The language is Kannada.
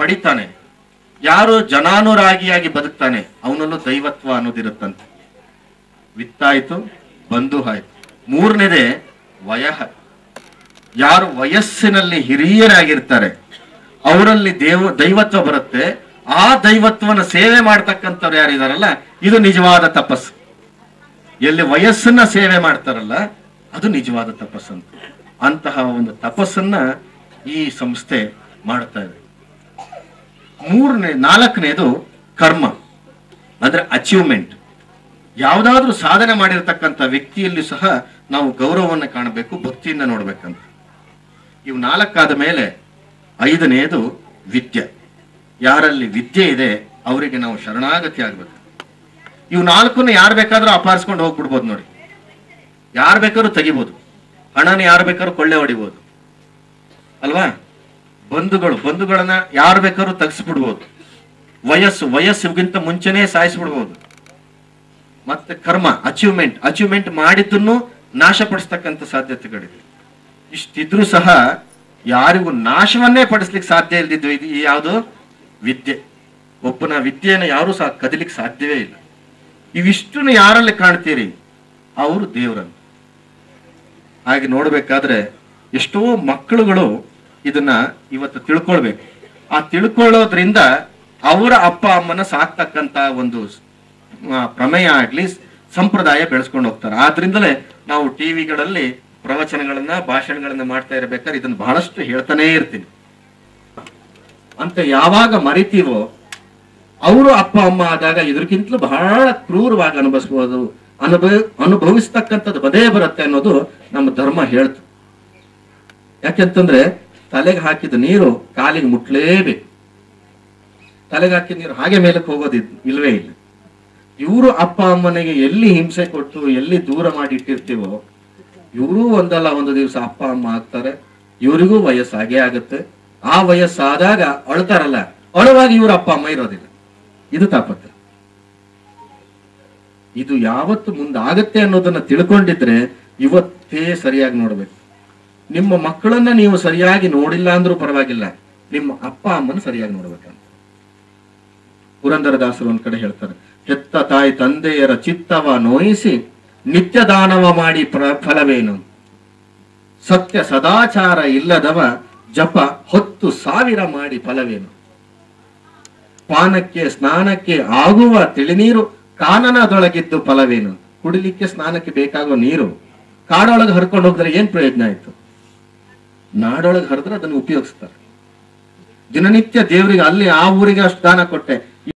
ಮಡಿತಾನೆ ಯಾರು ಜನಾನುರಾಗಿಯಾಗಿ ಬದುಕ್ತಾನೆ ಅವನಲ್ಲೂ ದೈವತ್ವ ಅನ್ನೋದಿರುತ್ತಂತೆ ವಿತ್ತಾಯ್ತು ಬಂಧು ಆಯ್ತು ಮೂರನೇದೇ ವಯಃ ಯಾರು ವಯಸ್ಸಿನಲ್ಲಿ ಹಿರಿಯರಾಗಿರ್ತಾರೆ ಅವರಲ್ಲಿ ದೇವ ದೈವತ್ವ ಬರುತ್ತೆ ಆ ದೈವತ್ವನ ಸೇವೆ ಮಾಡ್ತಕ್ಕಂಥವ್ರು ಯಾರಿದಾರಲ್ಲ ಇದು ನಿಜವಾದ ತಪಸ್ಸು ಎಲ್ಲಿ ವಯಸ್ಸನ್ನ ಸೇವೆ ಮಾಡ್ತಾರಲ್ಲ ಅದು ನಿಜವಾದ ತಪಸ್ಸಂತ ಅಂತಹ ಒಂದು ತಪಸ್ಸನ್ನ ಈ ಸಂಸ್ಥೆ ಮಾಡ್ತಾ ಇದೆ ಮೂರನೇ ನಾಲ್ಕನೇದು ಕರ್ಮ ಅಂದ್ರೆ ಅಚೀವ್ಮೆಂಟ್ ಯಾವುದಾದ್ರೂ ಸಾಧನೆ ಮಾಡಿರ್ತಕ್ಕಂಥ ವ್ಯಕ್ತಿಯಲ್ಲಿ ಸಹ ನಾವು ಗೌರವವನ್ನು ಕಾಣಬೇಕು ಭಕ್ತಿಯಿಂದ ನೋಡ್ಬೇಕಂತ ಇವು ನಾಲ್ಕಾದ ಮೇಲೆ ಐದನೆಯದು ವಿದ್ಯೆ ಯಾರಲ್ಲಿ ವಿದ್ಯೆ ಇದೆ ಅವರಿಗೆ ನಾವು ಶರಣಾಗತಿ ಆಗ್ಬೇಕು ಇವು ನಾಲ್ಕನ್ನು ಯಾರು ಬೇಕಾದ್ರೂ ಅಪಾರಿಸ್ಕೊಂಡು ಹೋಗ್ಬಿಡ್ಬೋದು ನೋಡಿ ಯಾರು ಬೇಕಾದ್ರೂ ತೆಗಿಬೋದು ಹಣನ ಯಾರು ಬೇಕಾದ್ರೂ ಕೊಳ್ಳೆ ಹೊಡಿಬೋದು ಅಲ್ವಾ ಬಂಧುಗಳು ಬಂಧುಗಳನ್ನ ಯಾರು ಬೇಕಾದ್ರೂ ತೆಗೆಸ್ಬಿಡ್ಬೋದು ವಯಸ್ಸು ವಯಸ್ಸಿಗಿಂತ ಮುಂಚೆನೇ ಸಾಯಿಸ್ಬಿಡ್ಬೋದು ಮತ್ತೆ ಕರ್ಮ ಅಚೀವ್ಮೆಂಟ್ ಅಚೀವ್ಮೆಂಟ್ ಮಾಡಿದ್ದನ್ನು ನಾಶಪಡಿಸ್ತಕ್ಕಂಥ ಸಾಧ್ಯತೆಗಳಿದೆ ಇಷ್ಟಿದ್ರೂ ಸಹ ಯಾರಿಗೂ ನಾಶವನ್ನೇ ಪಡಿಸ್ಲಿಕ್ಕೆ ಸಾಧ್ಯ ಇಲ್ದಿದ್ದು ಇದು ಯಾವುದು ವಿದ್ಯೆ ಒಬ್ಬನ ವಿದ್ಯೆಯನ್ನು ಯಾರೂ ಸಹ ಕದಿಲಿಕ್ಕೆ ಸಾಧ್ಯವೇ ಇಲ್ಲ ಇವಿಷ್ಟನ್ನು ಯಾರಲ್ಲಿ ಕಾಣ್ತೀರಿ ಅವರು ದೇವರನ್ನು ಹಾಗೆ ನೋಡ್ಬೇಕಾದ್ರೆ ಎಷ್ಟೋ ಮಕ್ಕಳುಗಳು ಇದನ್ನ ಇವತ್ತು ತಿಳ್ಕೊಳ್ಬೇಕು ಆ ತಿಳ್ಕೊಳ್ಳೋದ್ರಿಂದ ಅವರ ಅಪ್ಪ ಅಮ್ಮನ ಸಾಕ್ತಕ್ಕಂತ ಒಂದು ಆ, ಪ್ರಮೇಯ ಆಗ್ಲಿ ಸಂಪ್ರದಾಯ ಬೆಳೆಸ್ಕೊಂಡು ಹೋಗ್ತಾರೆ ಆದ್ರಿಂದಲೇ ನಾವು ಟಿವಿಗಳಲ್ಲಿ ಪ್ರವಚನಗಳನ್ನ ಭಾಷಣಗಳನ್ನ ಮಾಡ್ತಾ ಇರ್ಬೇಕಾದ್ರೆ ಇದನ್ನ ಬಹಳಷ್ಟು ಹೇಳ್ತಾನೇ ಇರ್ತೀನಿ ಅಂತ ಯಾವಾಗ ಮರಿತೀವೋ ಅವರು ಅಪ್ಪ ಅಮ್ಮ ಆದಾಗ ಇದಕ್ಕಿಂತಲೂ ಬಹಳ ಕ್ರೂರವಾಗಿ ಅನುಭವಿಸ್ಬೋದು ಅನುಭವ ಅನುಭವಿಸ್ತಕ್ಕಂಥದ್ದು ಬದೇ ಬರುತ್ತೆ ಅನ್ನೋದು ನಮ್ಮ ಧರ್ಮ ಹೇಳ್ತು ಯಾಕೆಂತಂದ್ರೆ ತಲೆಗೆ ಹಾಕಿದ ನೀರು ಕಾಲಿಗೆ ಮುಟ್ಲೇಬೇಕು ತಲೆಗೆ ಹಾಕಿದ ನೀರು ಹಾಗೆ ಮೇಲಕ್ಕೆ ಹೋಗೋದು ಇದ್- ಇಲ್ವೇ ಇಲ್ಲ ಇವರು ಅಪ್ಪ ಅಮ್ಮನಿಗೆ ಎಲ್ಲಿ ಹಿಂಸೆ ಕೊಟ್ಟು ಎಲ್ಲಿ ದೂರ ಮಾಡಿ ಇಟ್ಟಿರ್ತೀವೋ ಇವರು ಒಂದಲ್ಲ ಒಂದು ದಿವಸ ಅಪ್ಪ ಅಮ್ಮ ಆಗ್ತಾರೆ ಇವರಿಗೂ ವಯಸ್ಸಾಗೇ ಆಗುತ್ತೆ ಆ ವಯಸ್ಸಾದಾಗ ಅಳ್ತಾರಲ್ಲ ಅಳುವಾಗ ಇವ್ರ ಅಪ್ಪ ಅಮ್ಮ ಇರೋದಿಲ್ಲ ಇದು ತಾಪತ್ರ ಇದು ಯಾವತ್ತು ಮುಂದಾಗತ್ತೆ ಅನ್ನೋದನ್ನ ತಿಳ್ಕೊಂಡಿದ್ರೆ ಇವತ್ತೇ ಸರಿಯಾಗಿ ನೋಡ್ಬೇಕು ನಿಮ್ಮ ಮಕ್ಕಳನ್ನ ನೀವು ಸರಿಯಾಗಿ ನೋಡಿಲ್ಲ ಅಂದ್ರೂ ಪರವಾಗಿಲ್ಲ ನಿಮ್ಮ ಅಪ್ಪ ಅಮ್ಮನ ಸರಿಯಾಗಿ ನೋಡ್ಬೇಕಂತ ಪುರಂದರದಾಸರು ಒಂದ್ ಕಡೆ ಹೇಳ್ತಾರೆ ಹೆತ್ತ ತಾಯಿ ತಂದೆಯರ ಚಿತ್ತವ ನೋಯಿಸಿ ನಿತ್ಯ ದಾನವ ಮಾಡಿ ಪ್ರ- ಫಲವೇನು ಸತ್ಯ ಸದಾಚಾರ ಇಲ್ಲದವ ಜಪ ಹೊತ್ತು ಸಾವಿರ ಮಾಡಿ ಫಲವೇನು ಪಾನಕ್ಕೆ ಸ್ನಾನಕ್ಕೆ ಆಗುವ ತಿಳಿನೀರು ಕಾನನದೊಳಗಿದ್ದು ಫಲವೇನು ಕುಡಿಲಿಕ್ಕೆ ಸ್ನಾನಕ್ಕೆ ಬೇಕಾಗುವ ನೀರು ಕಾಡೊಳಗೆ ಹರ್ಕೊಂಡು ಹೋಗಿದ್ರೆ ಏನ್ ಪ್ರಯೋಜನ ಆಯ್ತು ನಾಡೊಳಗೆ ಹರಿದ್ರೆ ಅದನ್ನು ಉಪಯೋಗಿಸ್ತಾರೆ ದಿನನಿತ್ಯ ದೇವರಿಗೆ ಅಲ್ಲಿ ಆ ಊರಿಗೆ ಅಷ್ಟು ದಾನ ಕೊಟ್ಟೆ